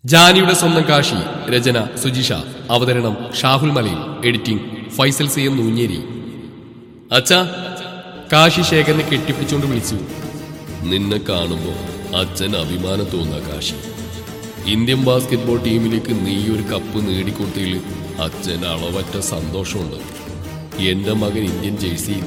ജാനിയുടെ സ്വന്തം കാശി രചന സുജിഷ അവതരണം Shahul Malayil editing Faisal C M Noonjeri അച്ഛാ കാശി ശേഖരനെ കെട്ടിപ്പിടിച്ചുകൊണ്ട് വിളിച്ചു നിന്നെ കാണുമ്പോ അച്ഛൻ അഭിമാനം തോന്നാ കാശി ഇന്ത്യൻ ബാസ്കറ്റ്ബോൾ ടീമിലേക്ക് നീ ഒരു കപ്പ് നേടിക്കൊടുത്തതിൽ അച്ഛൻ അളവറ്റ സന്തോഷമുണ്ട് എന്റെ മകൻ ഇന്ത്യൻ ജേഴ്സിയിൽ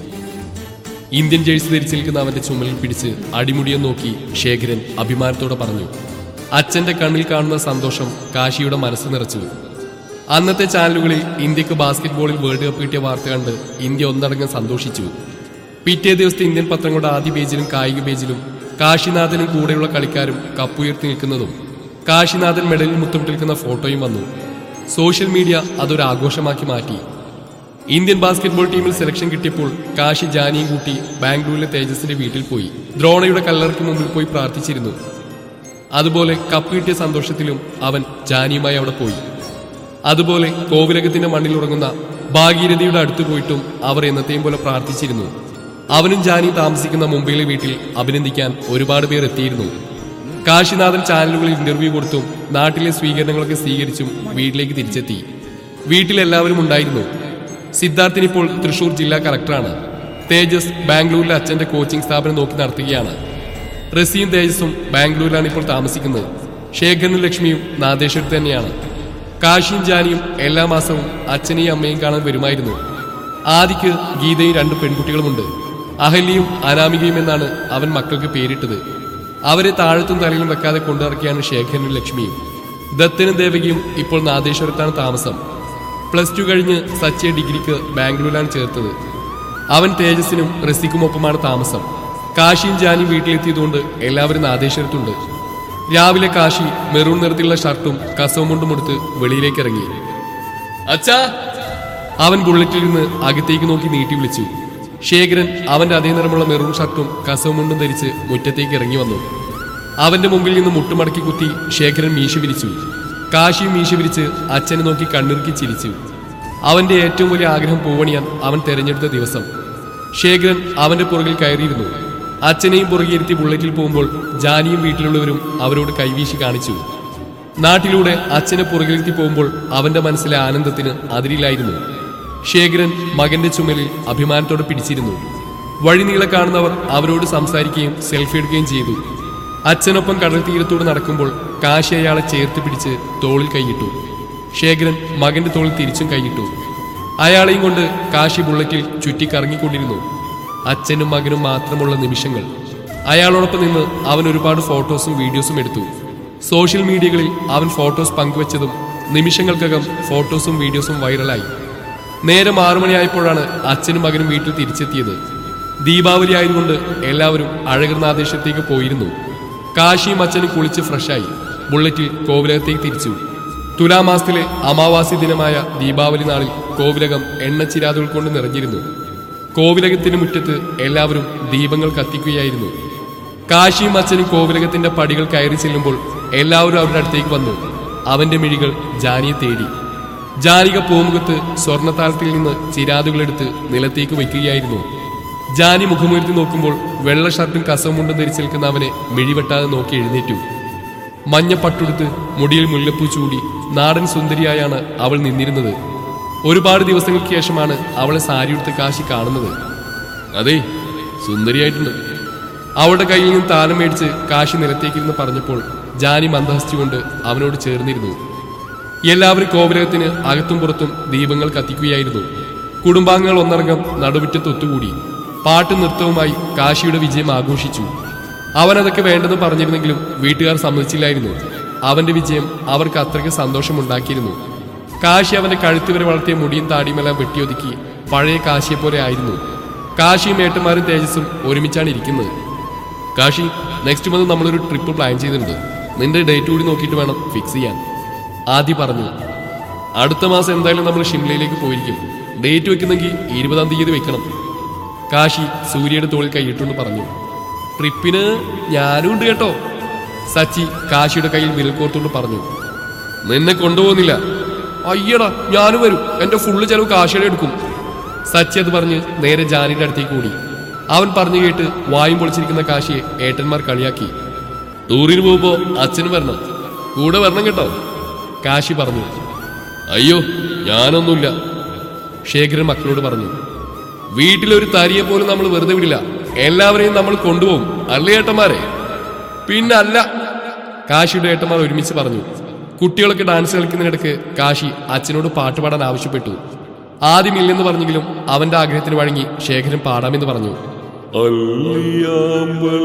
ഇന്ത്യൻ ജേഴ്സി ധരിച്ചു നിൽക്കുന്ന അവന്റെ ചുമലിൽ പിടിച്ച് അടിമുടിയെ നോക്കി ശേഖരൻ അഭിമാനത്തോടെ പറഞ്ഞു അച്ഛന്റെ കണ്ണിൽ കാണുന്ന സന്തോഷം കാശിയുടെ മനസ്സ് നിറച്ചു അന്നത്തെ ചാനലുകളിൽ ഇന്ത്യക്ക് ബാസ്കറ്റ്ബോളിൽ വേൾഡ് കപ്പ് കിട്ടിയ വാർത്ത കണ്ട് ഇന്ത്യ ഒന്നടങ്കം സന്തോഷിച്ചു പിറ്റേ ദിവസത്തെ ഇന്ത്യൻ പത്രങ്ങളുടെ ആദ്യ പേജിലും കായിക പേജിലും കാശിനാഥനും കൂടെയുള്ള കളിക്കാരും കപ്പുയർത്തി നിൽക്കുന്നതും കാശിനാഥൻ മെഡലിൽ മുത്തമിട്ട് നിൽക്കുന്ന ഫോട്ടോയും വന്നു സോഷ്യൽ മീഡിയ അതൊരു ആഘോഷമാക്കി മാറ്റി ഇന്ത്യൻ ബാസ്കറ്റ്ബോൾ ടീമിൽ സെലക്ഷൻ കിട്ടിയപ്പോൾ കാശി ജാനിയും കൂട്ടി ബാംഗ്ലൂരിലെ തേജസിന്റെ വീട്ടിൽ പോയി ദ്രോണയുടെ കല്ലറയ്ക്ക് മുമ്പിൽ പോയി പ്രാർത്ഥിച്ചിരുന്നു അതുപോലെ കപ്പ് കിട്ടിയ സന്തോഷത്തിലും അവൻ ജാനിയുമായി അവിടെ പോയി അതുപോലെ കോവിലകത്തിന്റെ മണ്ണിൽ ഉറങ്ങുന്ന ഭാഗീരഥിയുടെ അടുത്ത് പോയിട്ടും അവർ എന്നത്തെയും പോലെ പ്രാർത്ഥിച്ചിരുന്നു അവനും ജാനിയും താമസിക്കുന്ന മുംബൈയിലെ വീട്ടിൽ അഭിനന്ദിക്കാൻ ഒരുപാട് പേർ എത്തിയിരുന്നു കാശിനാഥൻ ചാനലുകളിൽ ഇന്റർവ്യൂ കൊടുത്തും നാട്ടിലെ സ്വീകരണങ്ങളൊക്കെ സ്വീകരിച്ചും വീട്ടിലേക്ക് തിരിച്ചെത്തി വീട്ടിൽ എല്ലാവരും ഉണ്ടായിരുന്നു സിദ്ധാർത്ഥിന് ഇപ്പോൾ തൃശൂർ ജില്ലാ കളക്ടറാണ് തേജസ് ബാംഗ്ലൂരിലെ അച്ഛന്റെ കോച്ചിംഗ് സ്ഥാപനം നോക്കി നടത്തുകയാണ് റസിയും തേജസും ബാംഗ്ലൂരിലാണ് ഇപ്പോൾ താമസിക്കുന്നത് ശേഖരനും ലക്ഷ്മിയും നാദേശ്വരത്ത് തന്നെയാണ് കാശിയും ജാനിയും എല്ലാ മാസവും അച്ഛനെയും അമ്മയും കാണാൻ വരുമായിരുന്നു ആദിക്ക് ഗീതയും രണ്ട് പെൺകുട്ടികളുമുണ്ട് അഹല്യയും അനാമികയും എന്നാണ് അവൻ മക്കൾക്ക് പേരിട്ടത് അവരെ താഴത്തും തലയിലും വെക്കാതെ കൊണ്ടിറക്കിയാണ് ശേഖരനും ലക്ഷ്മിയും ദത്തനും ദേവകിയും ഇപ്പോൾ നാദേശ്വരത്താണ് താമസം പ്ലസ് ടു കഴിഞ്ഞ് സച്ചിയെ ഡിഗ്രിക്ക് ബാംഗ്ലൂരിലാണ് ചേർത്തത് അവൻ തേജസിനും റസിക്കുമൊപ്പമാണ് താമസം കാശിയും ജാനിയും വീട്ടിലെത്തിയതുകൊണ്ട് എല്ലാവരും നാദേശ്വരത്തുണ്ട് രാവിലെ കാശി മെറൂൺ നിറത്തിലുള്ള ഷർട്ടും കസവും കൊണ്ടും എടുത്ത് വെളിയിലേക്ക് ഇറങ്ങി അച്ഛാ അവൻ ബുള്ളറ്റിൽ നിന്ന് അകത്തേക്ക് നോക്കി നീട്ടി വിളിച്ചു ശേഖരൻ അവന്റെ അതേ നിറമുള്ള മെറൂൺ ഷർട്ടും കസവും കൊണ്ടും ധരിച്ച് മുറ്റത്തേക്ക് ഇറങ്ങി വന്നു അവന്റെ മുമ്പിൽ നിന്ന് മുട്ടുമടക്കി കുത്തി ശേഖരൻ മീശ വിരിച്ചു കാശിയും മീശ വിരിച്ച് അച്ഛനെ നോക്കി കണ്ണിറുക്കി ചിരിച്ചു അവന്റെ ഏറ്റവും വലിയ ആഗ്രഹം പൂവണിയാൻ അവൻ തെരഞ്ഞെടുത്ത ദിവസം ശേഖരൻ അവന്റെ പുറകിൽ കയറിയിരുന്നു അച്ഛനെയും പുറകിരുത്തി ബുള്ളറ്റിൽ പോകുമ്പോൾ ജാനിയും വീട്ടിലുള്ളവരും അവരോട് കൈവീശി കാണിച്ചു നാട്ടിലൂടെ അച്ഛനെ പുറകിലെത്തി പോകുമ്പോൾ അവന്റെ മനസ്സിലെ ആനന്ദത്തിന് അതിരില്ലായിരുന്നു ശേഖരൻ മകന്റെ ചുമലിൽ അഭിമാനത്തോടെ പിടിച്ചിരുന്നു വഴിനീളെ കാണുന്നവർ അവരോട് സംസാരിക്കുകയും സെൽഫി എടുക്കുകയും ചെയ്തു അച്ഛനൊപ്പം കടൽ തീരത്തോട് നടക്കുമ്പോൾ കാശി അയാളെ ചേർത്ത് പിടിച്ച് തോളിൽ കൈയിട്ടു ശേഖരൻ മകന്റെ തോളിൽ തിരിച്ചും കൈയിട്ടു അയാളെയും കൊണ്ട് കാശി ബുള്ളറ്റിൽ ചുറ്റിക്കറങ്ങിക്കൊണ്ടിരുന്നു അച്ഛനും മകനും മാത്രമുള്ള നിമിഷങ്ങൾ അയാളോടൊപ്പം നിന്ന് അവൻ ഒരുപാട് ഫോട്ടോസും വീഡിയോസും എടുത്തു സോഷ്യൽ മീഡിയകളിൽ അവൻ ഫോട്ടോസ് പങ്കുവച്ചതും നിമിഷങ്ങൾക്കകം ഫോട്ടോസും വീഡിയോസും വൈറലായി നേരം ആറുമണിയായപ്പോഴാണ് അച്ഛനും മകനും വീട്ടിൽ തിരിച്ചെത്തിയത് ദീപാവലി ആയതുകൊണ്ട് എല്ലാവരും അഴകർനാദേശത്തേക്ക് പോയിരുന്നു കാശിയും അച്ഛനും കുളിച്ച് ഫ്രഷായി ബുള്ളറ്റിൽ കോവിലകത്തേക്ക് തിരിച്ചു തുലാമാസത്തിലെ അമാവാസി ദിനമായ ദീപാവലി നാളിൽ കോവിലകം എണ്ണച്ചിരാതുകൾ കൊണ്ട് നിറഞ്ഞിരുന്നു കോവിലകത്തിന് മുറ്റത്ത് എല്ലാവരും ദീപങ്ങൾ കത്തിക്കുകയായിരുന്നു കാശിയും അച്ഛനും കോവിലകത്തിന്റെ പടികൾ കയറി ചെല്ലുമ്പോൾ എല്ലാവരും അവരുടെ അടുത്തേക്ക് വന്നു അവന്റെ മിഴികൾ ജാനിയെ തേടി ജാനിക പൂമുഖത്ത് സ്വർണ്ണത്താളത്തിൽ നിന്ന് ചിരാതുകളെടുത്ത് നിലത്തേക്ക് വയ്ക്കുകയായിരുന്നു ജാനി മുഖമുയർത്തി നോക്കുമ്പോൾ വെള്ള ഷർട്ടും കസവും മുണ്ടും ധരിച്ചു നിൽക്കുന്ന അവനെ മിഴിവെട്ടാതെ നോക്കി എഴുന്നേറ്റു മഞ്ഞ പട്ടുടുത്ത് മുടിയിൽ മുല്ലപ്പൂ ചൂടി നാടൻ സുന്ദരിയായാണ് അവൾ നിന്നിരുന്നത് ഒരുപാട് ദിവസങ്ങൾക്ക് ശേഷമാണ് അവളെ സാരിയുടുത്ത് കാശി കാണുന്നത് അതെ സുന്ദരിയായിട്ടുണ്ട് അവളുടെ കയ്യിൽ നിന്ന് താലം മേടിച്ച് കാശി നിലത്തേക്കിരുന്ന് പറഞ്ഞപ്പോൾ ജാനി മന്ദഹസ്തികൊണ്ട് അവനോട് ചേർന്നിരുന്നു എല്ലാവരും കോവിലകത്തിന് അകത്തും പുറത്തും ദീപങ്ങൾ കത്തിക്കുകയായിരുന്നു കുടുംബാംഗങ്ങൾ ഒന്നടങ്കം നടുമുറ്റത്ത് ഒത്തുകൂടി പാട്ടും നൃത്തവുമായി കാശിയുടെ വിജയം ആഘോഷിച്ചു അവൻ അതൊക്കെ വേണ്ടെന്ന് പറഞ്ഞിരുന്നെങ്കിലും വീട്ടുകാർ സമ്മതിച്ചില്ലായിരുന്നു അവന്റെ വിജയം അവർക്ക് അത്രയ്ക്ക് സന്തോഷമുണ്ടാക്കിയിരുന്നു കാശി അവന്റെ കഴുത്ത് വരെ വളർത്തിയ മുടിയും താടിയുമെല്ലാം വെട്ടിയൊതുക്കി പഴയ കാശിയെ പോലെ ആയിരുന്നു കാശിയും ഏട്ടന്മാരും തേജസ്സും ഒരുമിച്ചാണ് ഇരിക്കുന്നത് കാശി നെക്സ്റ്റ് മന്ത് നമ്മളൊരു ട്രിപ്പ് പ്ലാൻ ചെയ്തിട്ടുണ്ട് നിന്റെ ഡേറ്റ് കൂടി നോക്കിയിട്ട് വേണം ഫിക്സ് ചെയ്യാൻ ആദ്യ പറഞ്ഞു അടുത്ത മാസം എന്തായാലും നമ്മൾ ഷിംലയിലേക്ക് പോയിരിക്കും ഡേറ്റ് വെക്കുന്നെങ്കിൽ ഇരുപതാം തീയതി വെക്കണം കാശി സൂര്യയുടെ തോളിൽ കൈയിട്ടുകൊണ്ട് പറഞ്ഞു ട്രിപ്പിന് ഞാനും ഉണ്ട് കേട്ടോ സച്ചി കാശിയുടെ കയ്യിൽ വിരൽ കോർത്തുകൊണ്ട് പറഞ്ഞു നിന്നെ കൊണ്ടുപോകുന്നില്ല അയ്യടാ ഞാനും വരും എന്റെ ഫുള്ള് ചെലവ് കാശിയുടെ എടുക്കും സച്ചി അത് പറഞ്ഞ് നേരെ ജാനിയുടെ അടുത്തേക്ക് ഓടി അവൻ പറഞ്ഞു കേട്ട് വായും പൊളിച്ചിരിക്കുന്ന കാശിയെ ഏട്ടന്മാർ കളിയാക്കി ടൂറിന് പോകുമ്പോ അച്ഛനും വരണം കൂടെ വരണം കേട്ടോ കാശി പറഞ്ഞു അയ്യോ ഞാനൊന്നുമില്ല ശേഖരൻ മക്കളോട് പറഞ്ഞു വീട്ടിലൊരു തരിയെ പോലും നമ്മൾ വെറുതെ വിടില്ല എല്ലാവരെയും നമ്മൾ കൊണ്ടുപോകും അല്ലേ ഏട്ടന്മാരെ പിന്നല്ല കാശിയുടെ ഏട്ടന്മാർ ഒരുമിച്ച് പറഞ്ഞു കുട്ടികളൊക്കെ ഡാൻസ് കളിക്കുന്നതിനിടയ്ക്ക് കാശി അച്ഛനോട് പാട്ട് പാടാൻ ആവശ്യപ്പെട്ടു ആദ്യം ഇല്ലെന്ന് പറഞ്ഞെങ്കിലും അവന്റെ ആഗ്രഹത്തിന് വഴങ്ങി ശേഖരൻ പാടാമെന്ന് പറഞ്ഞു അല്ലിയാമ്പൽ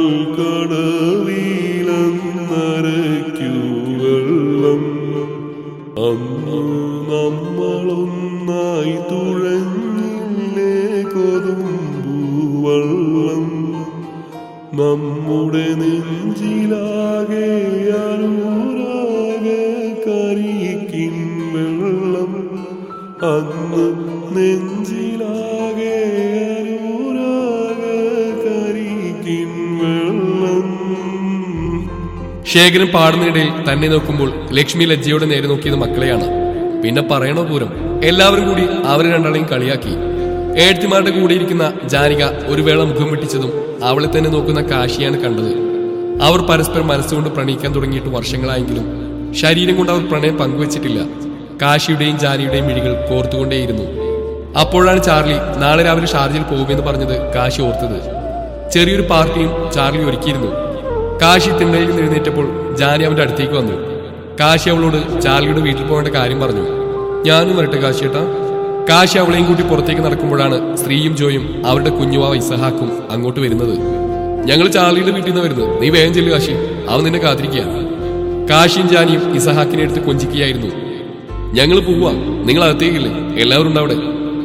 കടവിലന്നരയ്ക്കു വെള്ളം അന്ന് നമ്മളൊന്നായി തുഴഞ്ഞില്ലേ കൊതുമ്പു വെള്ളം നമ്മുടെ നെഞ്ചിലാകെ അനൂരാകെ കരിക്കിൻ വെള്ളം അന്ന് നെഞ്ചിലാകെ അനൂരാകെ കരിക്കിൻ വെള്ളം ശേഖരൻ പാടുന്നതിനിടയിൽ തന്നെ നോക്കുമ്പോൾ ലക്ഷ്മി ലജ്ജയോടെ നേരെ നോക്കിയത് മക്കളെയാണ് പിന്നെ പറയണോ പൂരം എല്ലാവരും കൂടി അവരെ രണ്ടാളെയും കളിയാക്കി ഏഴ്ത്തിമാരുടെ കൂടെ ഇരിക്കുന്ന ജാനിക ഒരു വേള മുഖം വെട്ടിച്ചതും അവളെ തന്നെ നോക്കുന്ന കാശിയാണ് കണ്ടത് അവർ പരസ്പരം മനസ്സുകൊണ്ട് പ്രണയിക്കാൻ തുടങ്ങിയിട്ട് വർഷങ്ങളായെങ്കിലും ശരീരം കൊണ്ട് അവർ പ്രണയം പങ്കുവച്ചിട്ടില്ല കാശിയുടെയും ജാനിയുടെയും മിഴികൾ കോർത്തുകൊണ്ടേയിരുന്നു അപ്പോഴാണ് ചാർലി നാളെ രാവിലെ ഷാർജയിൽ പോകുമെന്ന് പറഞ്ഞത് കാശി ഓർത്തത് ചെറിയൊരു പാർട്ടിയും ചാർലി ഒരുക്കിയിരുന്നു കാശി തിണ്ണയിൽ നിന്ന് എഴുന്നേറ്റപ്പോൾ ജാനി അവന്റെ അടുത്തേക്ക് വന്നു കാശി അവളോട് ചാർലിയുടെ വീട്ടിൽ പോകേണ്ട കാര്യം പറഞ്ഞു ഞാനും വരട്ടെ കാശിയേട്ടാ കാശി അവളെയും കൂട്ടി പുറത്തേക്ക് നടക്കുമ്പോഴാണ് സ്ത്രീയും ജോയും അവരുടെ കുഞ്ഞുവാവ ഇസഹാക്കും അങ്ങോട്ട് വരുന്നത് ഞങ്ങൾ ചാർലിയുടെ വീട്ടിൽ നിന്ന് വരുന്നത് നീ വേഗം ചെല്ലു കാശി അവൻ നിന്നെ കാത്തിരിക്കുക കാശിയും ജാനിയും ഇസഹാക്കിനെ എടുത്ത് കൊഞ്ചിക്കുകയായിരുന്നു ഞങ്ങൾ പോവാ നിങ്ങൾ അകത്തേക്കില്ലേ എല്ലാവരും ഉണ്ട് അവിടെ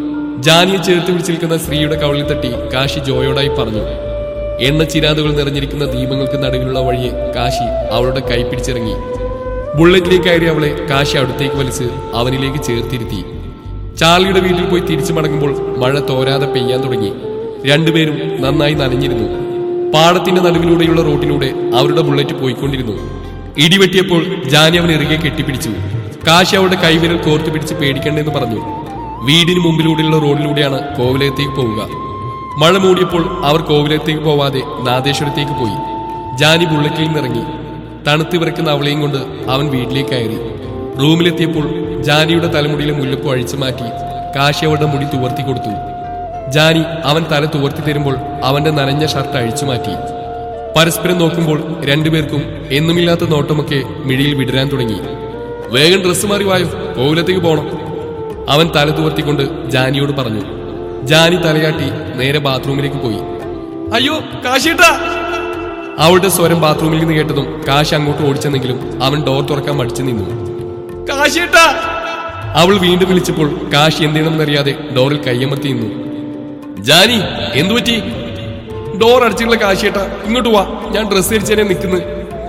ജാനിയെ ചേർത്ത് പിടിച്ച് നിൽക്കുന്ന സ്ത്രീയുടെ കവളിൽ തട്ടി കാശി ജോയോടായി പറഞ്ഞു എണ്ണ ചിരാതുകൾ നിറഞ്ഞിരിക്കുന്ന ദീപങ്ങൾക്ക് നടുവിലുള്ള വഴിയെ കാശി അവളുടെ കൈ പിടിച്ചിറങ്ങി ബുള്ളറ്റിലേക്ക് കയറി അവളെ കാശി അടുത്തേക്ക് വലിച്ച് അവനിലേക്ക് ചേർത്തിരുത്തി ചാർലിയുടെ വീട്ടിൽ പോയി തിരിച്ചു മടങ്ങുമ്പോൾ മഴ തോരാതെ പെയ്യാൻ തുടങ്ങി രണ്ടുപേരും നന്നായി നനഞ്ഞിരുന്നു പാടത്തിന്റെ നടുവിലൂടെയുള്ള റോഡിലൂടെ അവരുടെ ബുള്ളറ്റ് പോയിക്കൊണ്ടിരുന്നു ഇടിവെട്ടിയപ്പോൾ ജാനി അവൻ ഇറുകെ കെട്ടിപ്പിടിച്ചു കാശി അവളുടെ കൈവിരൽ കോർത്തു പിടിച്ച് പേടിക്കണ്ടെന്ന് പറഞ്ഞു വീടിന് മുമ്പിലൂടെയുള്ള റോഡിലൂടെയാണ് കോവിലകത്തേക്ക് പോവുക മഴ മൂടിയപ്പോൾ അവർ കോവിലകത്തേക്ക് പോവാതെ നാദേശ്വരത്തേക്ക് പോയി ജാനി ബുള്ളറ്റിൽ നിന്നിറങ്ങി തണുത്ത് വിറക്കുന്ന അവളെയും കൊണ്ട് അവൻ വീട്ടിലേക്ക് കയറി റൂമിലെത്തിയപ്പോൾ ജാനിയുടെ തലമുടിയിലെ മുല്ലപ്പ് അഴിച്ചു മാറ്റി കാശി അവളുടെ മുടി തുവർത്തി കൊടുത്തു ജാനി അവൻ തല തുവർത്തി തരുമ്പോൾ അവന്റെ നനഞ്ഞ ഷർട്ട് അഴിച്ചു മാറ്റി പരസ്പരം നോക്കുമ്പോൾ രണ്ടുപേർക്കും എന്നുമില്ലാത്ത നോട്ടമൊക്കെ മിഴിയിൽ വിടരാൻ തുടങ്ങി വേഗം ഡ്രസ്സ് മാറി വായോ കോവിലത്തേക്ക് പോണം അവൻ തല തുവർത്തിക്കൊണ്ട് ജാനിയോട് പറഞ്ഞു ജാനി തലയാട്ടി നേരെ ബാത്റൂമിലേക്ക് പോയി അയ്യോ കാശിട്ടാ അവളുടെ സ്വരം ബാത്റൂമിൽ നിന്ന് കേട്ടതും കാശി അങ്ങോട്ട് ഓടിച്ചെന്നെങ്കിലും അവൻ ഡോർ തുറക്കാൻ മടിച്ചു നിന്നു കാശിട്ടാ അവൾ വീണ്ടും വിളിച്ചപ്പോൾ കാശി എന്തെയ്യണമെന്നറിയാതെ ഡോറിൽ കയ്യമർത്തി നിന്നു ജാനി എന്തു പറ്റി ഡോർ അടിച്ചിട്ടുള്ള കാശിയേട്ടാ ഇങ്ങോട്ട് വാ ഞാൻ ഡ്രസ്സ് ധരിച്ചതിനെ നിൽക്കുന്നു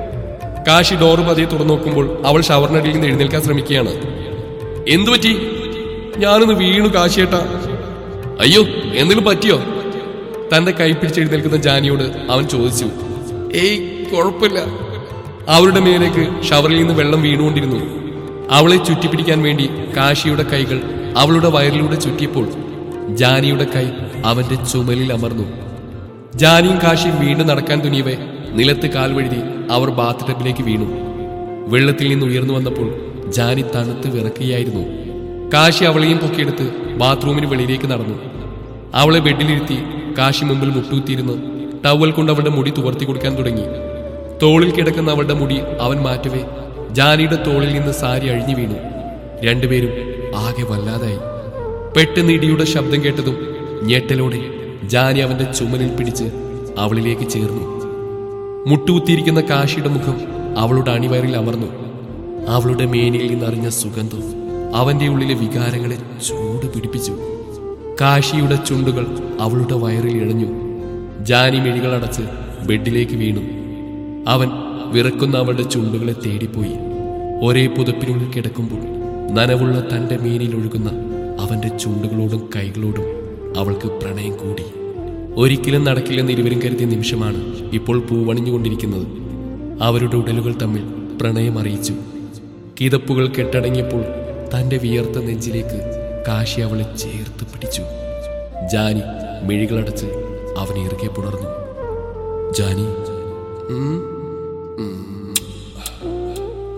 കാശി ഡോർ പതിയെ തുറന്നു നോക്കുമ്പോൾ അവൾ ഷവർനടിയിൽ നിന്ന് എഴുന്നേൽക്കാൻ ശ്രമിക്കുകയാണ് എന്തു പറ്റി ഞാനൊന്ന് വീണു കാശിയേട്ടാ അയ്യോ എന്തെങ്കിലും പറ്റിയോ തന്റെ കൈ പിടിച്ചെഴുന്നേൽക്കുന്ന ജാനിയോട് അവൻ ചോദിച്ചു ഏയ് കുഴപ്പമില്ല അവളുടെ മേലേക്ക് ഷവറിൽ നിന്ന് വെള്ളം വീണുകൊണ്ടിരുന്നു അവളെ ചുറ്റിപ്പിടിക്കാൻ വേണ്ടി കാശിയുടെ കൈകൾ അവളുടെ വയറിലൂടെ ചുറ്റിയപ്പോൾ ജാനിയുടെ കൈ അവന്റെ ചുമലിൽ അമർന്നു ജാനിയും കാശിയും വീണ്ടും നടക്കാൻ തുനിയവേ നിലത്ത് കാൽ വഴുതി അവർ ബാത്ത് ടബിലേക്ക് വീണു വെള്ളത്തിൽ നിന്ന് ഉയർന്നു വന്നപ്പോൾ ജാനി തണുത്ത് വിറക്കുകയായിരുന്നു കാശി അവളെയും പൊക്കിയെടുത്ത് ബാത്റൂമിന് വെളിയിലേക്ക് നടന്നു അവളെ ബെഡിലിരുത്തി കാശി മുമ്പിൽ മുട്ടുകുത്തിയിരുന്ന് ടവൽ കൊണ്ട് അവളുടെ മുടി തുവർത്തി കൊടുക്കാൻ തുടങ്ങി തോളിൽ കിടക്കുന്ന അവളുടെ മുടി അവൻ മാറ്റവേ ജാനിയുടെ തോളിൽ നിന്ന് സാരി അഴിഞ്ഞു വീണു രണ്ടുപേരും ആകെ വല്ലാതായി പെട്ടെന്ന് ഇടിയുടെ ശബ്ദം കേട്ടതും ഞെട്ടലോടെ ജാനി അവന്റെ ചുമലിൽ പിടിച്ച് അവളിലേക്ക് ചേർന്നു മുട്ടുകുത്തിയിരിക്കുന്ന കാശിയുടെ മുഖം അവളുടെ അണിവയറിൽ അമർന്നു അവളുടെ മേനിയിൽ നിന്നറിഞ്ഞ സുഗന്ധം അവന്റെ ഉള്ളിലെ വികാരങ്ങളെ ചൂട് പിടിപ്പിച്ചു കാശിയുടെ ചുണ്ടുകൾ അവളുടെ വയറിൽ ഇഴഞ്ഞു ജാനി മിഴികളടച്ച് ബെഡിലേക്ക് വീണു അവൻ വിറക്കുന്ന അവളുടെ ചുണ്ടുകളെ തേടിപ്പോയി ഒരേ പുതപ്പിനുള്ളിൽ കിടക്കുമ്പോൾ നനവുള്ള തന്റെ മേനിൽ ഒഴുകുന്ന അവന്റെ ചുണ്ടുകളോടും കൈകളോടും അവൾക്ക് പ്രണയം കൂടി ഒരിക്കലും നടക്കില്ലെന്ന് ഇരുവരും കരുതിയ നിമിഷമാണ് ഇപ്പോൾ പൂവണിഞ്ഞുകൊണ്ടിരിക്കുന്നത് അവരുടെ ഉടലുകൾ തമ്മിൽ പ്രണയം അറിയിച്ചു കിതപ്പുകൾ കെട്ടടങ്ങിയപ്പോൾ തന്റെ വിയർത്ത നെഞ്ചിലേക്ക് കാശി അവളെ ചേർത്ത് പിടിച്ചു ജാനി മിഴികളടച്ച് അവനെ ഇറുകെ പുണർന്നു ജാനി ഉം, ഉം.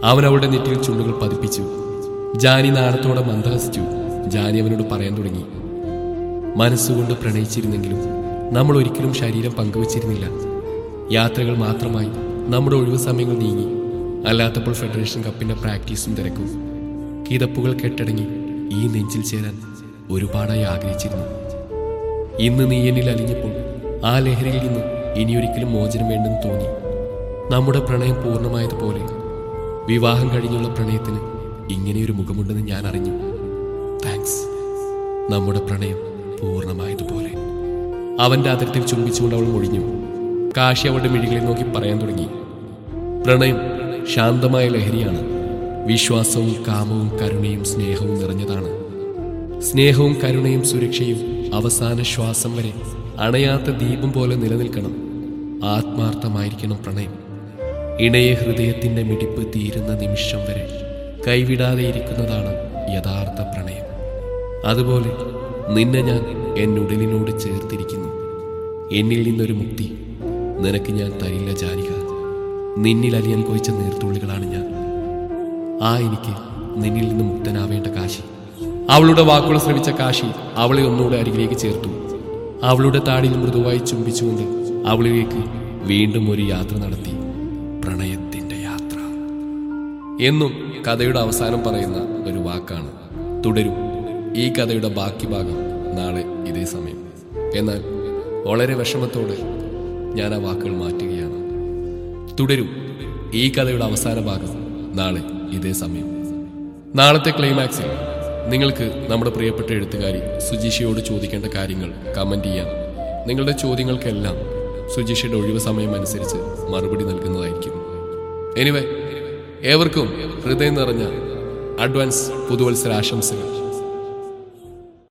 അവൻ അവളുടെ നെറ്റിയിൽ ചുണ്ടുകൾ പതിപ്പിച്ചു ജാനി നാണത്തോടെ മന്ദഹസിച്ചു ജാനി അവനോട് പറയാൻ തുടങ്ങി മനസ്സുകൊണ്ട് പ്രണയിച്ചിരുന്നെങ്കിലും നമ്മൾ ഒരിക്കലും ശരീരം പങ്കുവച്ചിരുന്നില്ല യാത്രകൾ മാത്രമായി നമ്മുടെ ഒഴിവു സമയങ്ങൾ നീങ്ങി അല്ലാത്തപ്പോൾ ഫെഡറേഷൻ കപ്പിന്റെ പ്രാക്ടീസും തിരക്കും കിതപ്പുകൾ കെട്ടടങ്ങി ഈ നെഞ്ചിൽ ചേരാൻ ഒരുപാടായി ആഗ്രഹിച്ചിരുന്നു ഇന്ന് നീ എന്നിൽ അലിഞ്ഞപ്പോൾ ആ ലഹരിയിൽ നിന്ന് ഇനിയൊരിക്കലും മോചനം വേണ്ടെന്ന് തോന്നി നമ്മുടെ പ്രണയം പൂർണ്ണമായതുപോലെ വിവാഹം കഴിഞ്ഞുള്ള പ്രണയത്തിന് ഇങ്ങനെയൊരു മുഖമുണ്ടെന്ന് ഞാൻ അറിഞ്ഞു താങ്ക്സ് നമ്മുടെ പ്രണയം പൂർണ്ണമായതുപോലെ അവന്റെ അതിർത്തിൽ ചുംബിച്ചുകൊണ്ട് അവൾ മൊഴിഞ്ഞു കാശി അവളുടെ മിഴികളിൽ നോക്കി പറയാൻ തുടങ്ങി പ്രണയം ശാന്തമായ ലഹരിയാണ് വിശ്വാസവും കാമവും കരുണയും സ്നേഹവും നിറഞ്ഞതാണ് സ്നേഹവും കരുണയും സുരക്ഷയും അവസാന ശ്വാസം വരെ അണയാത്ത ദീപം പോലെ നിലനിൽക്കണം ആത്മാർത്ഥമായിരിക്കണം പ്രണയം ഇണയെ ഹൃദയത്തിന്റെ മിടിപ്പ് തീരുന്ന നിമിഷം വരെ കൈവിടാതെ ഇരിക്കുന്നതാണ് യഥാർത്ഥ പ്രണയം അതുപോലെ നിന്നെ ഞാൻ എന്നുടലിനോട് ചേർത്തിരിക്കുന്നു എന്നിൽ നിന്നൊരു മുക്തി നിനക്ക് ഞാൻ തരില്ല ജാനിക നിന്നിൽ അലിയാൻ കൊയിച്ച നീർത്തുള്ളികളാണ് ഞാൻ ആ എനിക്ക് നിന്നിൽ നിന്ന് മുക്തനാവേണ്ട കാശി അവളുടെ വാക്കുകൾ ശ്രമിച്ച കാശി അവളെ ഒന്നുകൂടെ അരികിലേക്ക് ചേർത്തു അവളുടെ താടിയിൽ മൃദുവായി ചുംബിച്ചുകൊണ്ട് അവളിലേക്ക് വീണ്ടും ഒരു യാത്ര നടത്തി പ്രണയത്തിന്റെ യാത്ര എന്നും കഥയുടെ അവസാനം പറയുന്ന ഒരു വാക്കാണ് തുടരും ഈ കഥയുടെ ബാക്കി ഭാഗം നാളെ ഇതേ സമയം എന്നാൽ വളരെ വിഷമത്തോടെ ഞാൻ ആ വാക്കുകൾ മാറ്റുകയാണ് തുടരും ഈ കഥയുടെ അവസാന ഭാഗം നാളെ ഇതേ സമയം നാളത്തെ ക്ലൈമാക്സിൽ നിങ്ങൾക്ക് നമ്മുടെ പ്രിയപ്പെട്ട എഴുത്തുകാരി സുജിഷയോട് ചോദിക്കേണ്ട കാര്യങ്ങൾ കമന്റ് ചെയ്യാം നിങ്ങളുടെ ചോദ്യങ്ങൾക്കെല്ലാം സുജിഷയുടെ ഒഴിവ് സമയം അനുസരിച്ച് മറുപടി നൽകുന്നതായിരിക്കും എനിവേ ഏവർക്കും ഹൃദയം നിറഞ്ഞ അഡ്വാൻസ് പുതുവത്സര ആശംസകൾ